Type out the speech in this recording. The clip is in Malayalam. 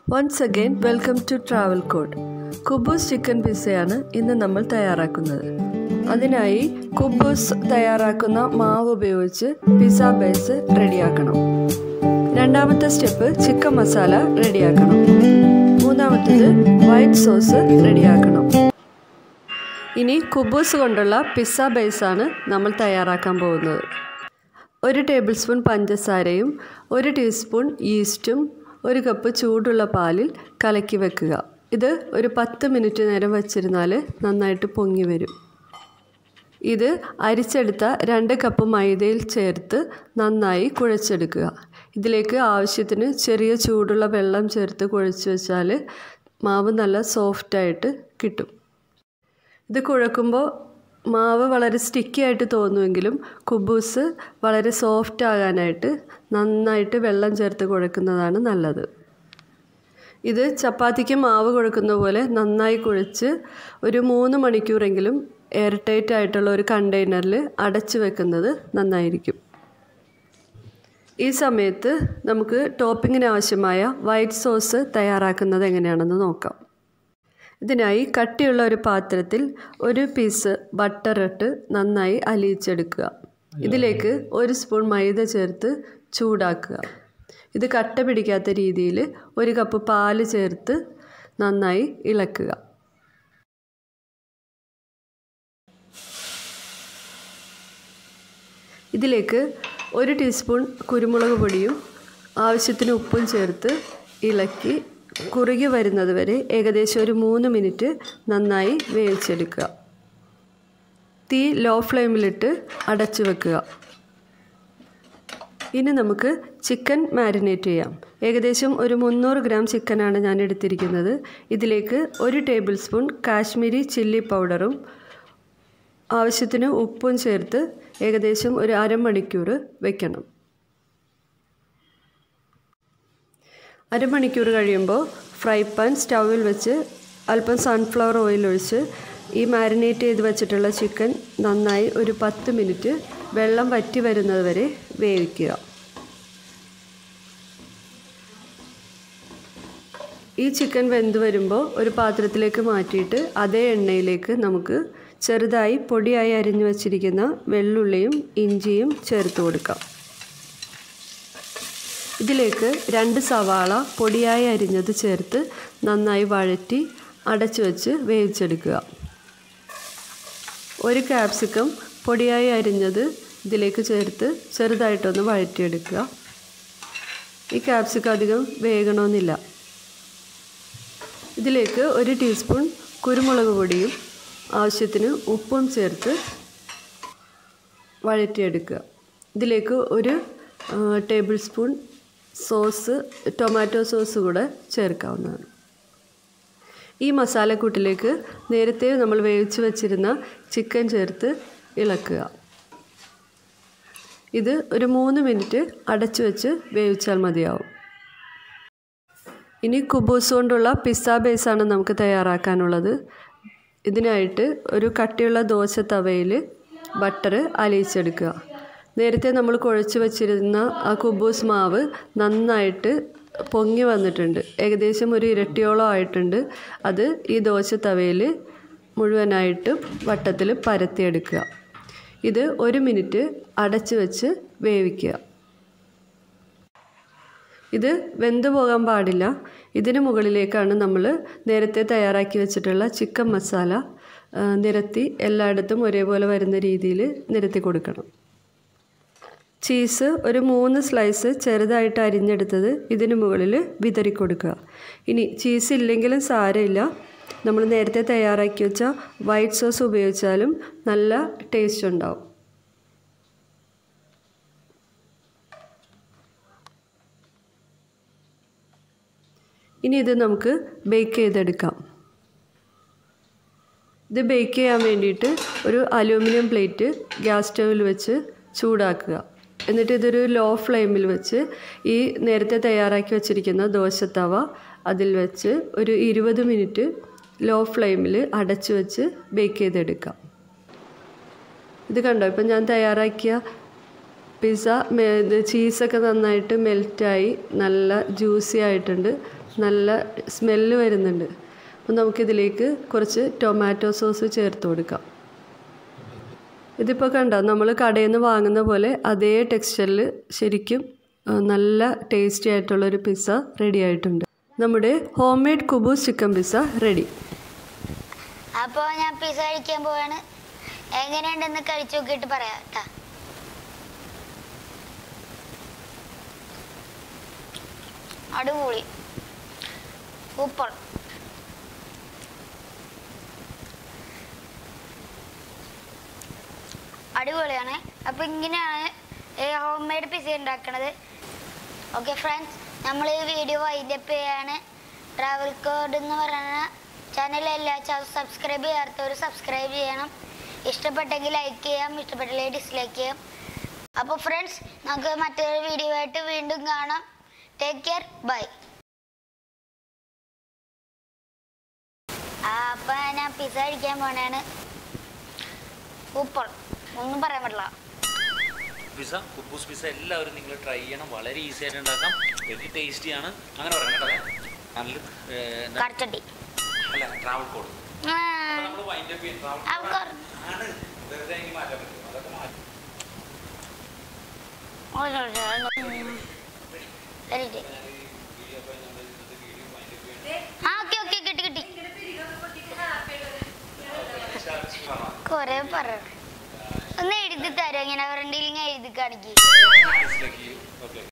Once again welcome to travel code കുബൂസ് ചിക്കൻ പിസ്സയാണ് ഇന്ന് നമ്മൾ തയ്യാറാക്കുന്നത് അതിനായി കുബൂസ് തയ്യാറാക്കുന്ന മാവ് ഉപയോഗിച്ച് പിസ്സ ബേസ് റെഡിയാക്കണം രണ്ടാമത്തെ സ്റ്റെപ്പ് ചിക്കൻ മസാല റെഡിയാക്കണം മൂന്നാമത്തേത് വൈറ്റ് സോസ് റെഡിയാക്കണം ഇനി കുബൂസ് കൊണ്ടുള്ള പിസ്സ ബേസാണ് നമ്മൾ തയ്യാറാക്കാൻ പോകുന്നത് ഒരു ടേബിൾ സ്പൂൺ പഞ്ചസാരയും ഒരു ടീസ്പൂൺ ഈസ്റ്റും ഒരു കപ്പ് ചൂടുള്ള പാലിൽ കലക്കി വെക്കുക ഇത് ഒരു പത്ത് മിനിറ്റ് നേരം വച്ചിരുന്നാൽ നന്നായിട്ട് പൊങ്ങി വരും ഇത് അരിച്ചെടുത്ത രണ്ട് കപ്പ് മൈദയിൽ ചേർത്ത് നന്നായി കുഴച്ചെടുക്കുക ഇതിലേക്ക് ആവശ്യത്തിന് ചെറിയ ചൂടുള്ള വെള്ളം ചേർത്ത് കുഴച്ച് വെച്ചാൽ മാവ് നല്ല സോഫ്റ്റായിട്ട് കിട്ടും ഇത് കുഴക്കുമ്പോൾ മാവ് വളരെ സ്റ്റിക്കി ആയിട്ട് തോന്നുമെങ്കിലും കുബൂസ് വളരെ സോഫ്റ്റ് ആകാനായിട്ട് നന്നായിട്ട് വെള്ളം ചേർത്ത് കുഴക്കുന്നതാണ് നല്ലത് ഇത് ചപ്പാത്തിക്ക് മാവ് കുഴക്കുന്ന പോലെ നന്നായി കുഴച്ച് ഒരു മൂന്ന് മണിക്കൂറെങ്കിലും എയർ ടൈറ്റ് ആയിട്ടുള്ള ഒരു കണ്ടെയ്നറിൽ അടച്ചു വെക്കുന്നത് നന്നായിരിക്കും ഈ സമയത്ത് നമുക്ക് ടോപ്പിങ്ങിന് ആവശ്യമായ വൈറ്റ് സോസ് തയ്യാറാക്കുന്നത് എങ്ങനെയാണെന്ന് നോക്കാം ഇതിനായി കട്ടിയുള്ള ഒരു പാത്രത്തിൽ ഒരു പീസ് ബട്ടർ ഇട്ട് നന്നായി അലിയിച്ചെടുക്കുക ഇതിലേക്ക് ഒരു സ്പൂൺ മൈദ ചേർത്ത് ചൂടാക്കുക ഇത് കട്ട പിടിക്കാത്ത രീതിയിൽ ഒരു കപ്പ് പാല് ചേർത്ത് നന്നായി ഇളക്കുക ഇതിലേക്ക് ഒരു ടീസ്പൂൺ കുരുമുളക് പൊടിയും ആവശ്യത്തിന് ഉപ്പും ചേർത്ത് ഇളക്കി കുറുകി വരുന്നത് വരെ ഏകദേശം ഒരു മൂന്ന് മിനിറ്റ് നന്നായി വേവിച്ചെടുക്കുക തീ ലോ ഫ്ലെയിമിലിട്ട് അടച്ചു വെക്കുക ഇനി നമുക്ക് ചിക്കൻ മാരിനേറ്റ് ചെയ്യാം ഏകദേശം ഒരു മുന്നൂറ് ഗ്രാം ചിക്കനാണ് ഞാൻ എടുത്തിരിക്കുന്നത് ഇതിലേക്ക് ഒരു ടേബിൾ സ്പൂൺ കാശ്മീരി ചില്ലി പൗഡറും ആവശ്യത്തിന് ഉപ്പും ചേർത്ത് ഏകദേശം ഒരു അരമണിക്കൂർ വെക്കണം അരമണിക്കൂർ കഴിയുമ്പോൾ ഫ്രൈ പാൻ സ്റ്റൗവിൽ വെച്ച് അല്പം സൺഫ്ലവർ ഓയിൽ ഒഴിച്ച് ഈ മാരിനേറ്റ് ചെയ്ത് വെച്ചിട്ടുള്ള ചിക്കൻ നന്നായി ഒരു പത്ത് മിനിറ്റ് വെള്ളം വറ്റി വരുന്നത് വരെ വേവിക്കുക ഈ ചിക്കൻ വെന്ത് വരുമ്പോൾ ഒരു പാത്രത്തിലേക്ക് മാറ്റിയിട്ട് അതേ എണ്ണയിലേക്ക് നമുക്ക് ചെറുതായി പൊടിയായി അരിഞ്ഞു വച്ചിരിക്കുന്ന വെള്ളുള്ളിയും ഇഞ്ചിയും ചേർത്ത് കൊടുക്കാം ഇതിലേക്ക് രണ്ട് സവാള പൊടിയായി അരിഞ്ഞത് ചേർത്ത് നന്നായി വഴറ്റി അടച്ചു വെച്ച് വേവിച്ചെടുക്കുക ഒരു ക്യാപ്സിക്കം പൊടിയായി അരിഞ്ഞത് ഇതിലേക്ക് ചേർത്ത് ചെറുതായിട്ടൊന്ന് വഴറ്റിയെടുക്കുക ഈ ക്യാപ്സിക്കം അധികം വേകണമെന്നില്ല ഇതിലേക്ക് ഒരു ടീസ്പൂൺ കുരുമുളക് പൊടിയും ആവശ്യത്തിന് ഉപ്പും ചേർത്ത് വഴറ്റിയെടുക്കുക ഇതിലേക്ക് ഒരു tablespoon sauce tomato sauce കൂടെ ചേർക്കാവുന്നതാണ് ഈ മസാലക്കൂട്ടിലേക്ക് നേരത്തെ നമ്മൾ വേവിച്ച് വച്ചിരുന്ന ചിക്കൻ ചേർത്ത് ഇളക്കുക ഇത് ഒരു മൂന്ന് മിനിറ്റ് അടച്ചു വെച്ച് വേവിച്ചാൽ മതിയാവും ഇനി കുബൂസ് കൊണ്ടുള്ള പിസ്സ ബേസാണ് നമുക്ക് തയ്യാറാക്കാനുള്ളത് ഇതിനായിട്ട് ഒരു കട്ടിയുള്ള ദോശ തവയിൽ ബട്ടർ അലിയിച്ചെടുക്കുക നേരത്തെ നമ്മൾ കുഴച്ച് വച്ചിരുന്ന ആ കുബൂസ് മാവ് നന്നായിട്ട് പൊങ്ങി വന്നിട്ടുണ്ട് ഏകദേശം ഒരു ഇരട്ടിയോളം ആയിട്ടുണ്ട് അത് ഈ ദോശ തവയിൽ മുഴുവനായിട്ട് വട്ടത്തിൽ പരത്തിയെടുക്കുക ഇത് ഒരു മിനിറ്റ് അടച്ചു വെച്ച് വേവിക്കുക ഇത് വെന്തു പോകാൻ പാടില്ല ഇതിന് മുകളിലേക്കാണ് നമ്മൾ നേരത്തെ തയ്യാറാക്കി വെച്ചിട്ടുള്ള ചിക്കൻ മസാല നിരത്തി എല്ലായിടത്തും ഒരേപോലെ വരുന്ന രീതിയിൽ നിരത്തി കൊടുക്കണം ചീസ് ഒരു മൂന്ന് സ്ലൈസ് ചെറുതായിട്ട് അരിഞ്ഞെടുത്തത് ഇതിന് മുകളിൽ വിതറി കൊടുക്കുക ഇനി ചീസ് ഇല്ലെങ്കിലും സാരമില്ല നമ്മൾ നേരത്തെ തയ്യാറാക്കി വെച്ച വൈറ്റ് സോസ് ഉപയോഗിച്ചാലും നല്ല ടേസ്റ്റ് ഉണ്ടാവും ഇനി ഇത് നമുക്ക് ബേക്ക് ചെയ്തെടുക്കാം ഇത് ബേക്ക് ചെയ്യാൻ വേണ്ടിയിട്ട് ഒരു അലൂമിനിയം പ്ലേറ്റ് ഗ്യാസ് സ്റ്റവിൽ വെച്ച് ചൂടാക്കുക എന്നിട്ട് ഇതൊരു ലോ ഫ്ലെയിമിൽ വെച്ച് ഈ നേരത്തെ തയ്യാറാക്കി വെച്ചിരിക്കുന്ന ദോശത്തവ അതിൽ വെച്ച് ഒരു ഇരുപത് മിനിറ്റ് ലോ ഫ്ലെയിമിൽ അടച്ചു വെച്ച് ബേക്ക് ചെയ്തെടുക്കാം ഇത് കണ്ടോ ഇപ്പം ഞാൻ തയ്യാറാക്കിയ പിസ്സ ചീസൊക്കെ നന്നായിട്ട് മെൽറ്റായി നല്ല ജ്യൂസി ആയിട്ടുണ്ട് നല്ല സ്മെല്ല് വരുന്നുണ്ട് അപ്പോൾ നമുക്കിതിലേക്ക് കുറച്ച് ടൊമാറ്റോ സോസ് ചേർത്ത് കൊടുക്കാം ഇതിപ്പോൾ കണ്ടോ നമ്മൾ കടയിൽ നിന്ന് വാങ്ങുന്ന പോലെ അതേ ടെക്സ്ചറിൽ ശരിക്കും ആ, നല്ല ടേസ്റ്റി ആയിട്ടുള്ളൊരു പിസ്സ റെഡി ആയിട്ടുണ്ട് നമ്മുടെ ഹോം മെയ്ഡ് കുബൂസ് ചിക്കൻ പിസ്സ റെഡി അപ്പോൾ ഞാൻ പിസ്സ കഴിക്കാൻ പോവാണ് എങ്ങനെയുണ്ടെന്ന് കഴിച്ചു നോക്കിയിട്ട് പറയാം കേട്ടാ അടിപൊളി സൂപ്പർ അടിപൊളിയാണ് അപ്പോൾ ഇങ്ങനെയാണ് ഹോം മെയ്ഡ് പിസ്സ ഉണ്ടാക്കണത് ഓക്കെ ഫ്രണ്ട്സ് നമ്മൾ ഈ വീഡിയോ വൈൻഡപ്പ് ചെയ്യാണ് ട്രാവൽ കോഡ് എന്ന് പറയുന്ന ചാനൽ എല്ലാ സബ്സ്ക്രൈബ് ചെയ്യാത്തവർ സബ്സ്ക്രൈബ് ചെയ്യണം ഇഷ്ടപ്പെട്ടെങ്കിൽ ലൈക്ക് ചെയ്യാം ഇഷ്ടപ്പെട്ടില്ലെങ്കിൽ ഡിസ്ലൈക്ക് ചെയ്യാം അപ്പോൾ ഫ്രണ്ട്സ് നമുക്ക് മറ്റൊരു വീഡിയോ ആയിട്ട് വീണ്ടും കാണാം ടേക്ക് കെയർ ബൈ അപ്പം ഞാൻ പിസ്സ കഴിക്കാൻ പോണാണ് സൂപ്പർ ഒന്നും പറയാൻ പറ്റില്ല പിസ്സ കുബൂസ് പിസ്സ എല്ലാവരും നിങ്ങൾ ട്രൈ ചെയ്യണം വളരെ ഈസി ആയിട്ട് ഉണ്ടാക്കാം വെരി ടേസ്റ്റിയാണ് അങ്ങനെ പറയാം കേട്ടോ നല്ല ഏർ, എന്താ കറച്ചട്ടി അല്ല ട്രാവൽ കോഡ് ആ, നമ്മൾ വൈൻഡ് അപ്പ് ചെയ്യാം ട്രാവൽ of course. ആണ് വെറുതെ എനിക്ക് മാറ്റാൻ പറ്റും അതൊക്കെ മാറ്റും ഒരു നിമിഷം. Ready. ആ ഓക്കെ ഓക്കെ കിട്ടി കിട്ടി കൊറേ പറ ഒന്ന് എഴുതി തരാം ഇങ്ങനെ ഫ്രണ്ടിൽ എഴുതി കാണിക്ക് ഓക്കെ